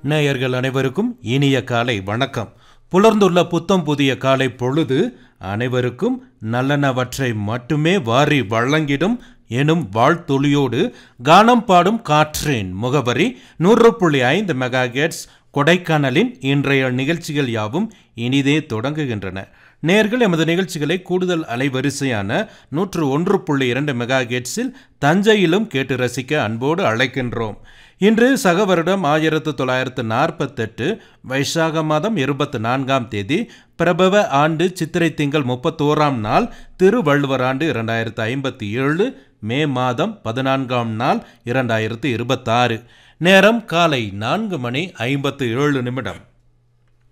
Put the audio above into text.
நேயர்கள் அனைவருக்கும் இனிய காலை வணக்கம் புலர்ந்துள்ள புத்தம் புதிய காலை பொழுது அனைவருக்கும் நல்லனவற்றை மட்டுமே வாரி வழங்கிடும் எனும் வாழ்த்தொலியோடு கானம் பாடும் காற்றின் முகவரி நூறு புள்ளி ஐந்து மெகா கொடைக்கானலின் இன்றைய நிகழ்ச்சிகள் யாவும் இனிதே தொடங்குகின்றன நேர்கள் எமது நிகழ்ச்சிகளை கூடுதல் அலைவரிசையான நூற்று ஒன்று புள்ளி இரண்டு மெகா தஞ்சையிலும் கேட்டு ரசிக்க அன்போடு அழைக்கின்றோம் இன்று சக வருடம் ஆயிரத்து தொள்ளாயிரத்து நாற்பத்தெட்டு வைசாக மாதம் இருபத்தி நான்காம் தேதி பிரபவ ஆண்டு சித்திரை திங்கள் முப்பத்தோராம் நாள் திருவள்ளுவர் ஆண்டு இரண்டாயிரத்து ஐம்பத்தி ஏழு மே மாதம் பதினான்காம் நாள் இரண்டாயிரத்து இருபத்தாறு நேரம் காலை நான்கு மணி ஐம்பத்து ஏழு நிமிடம்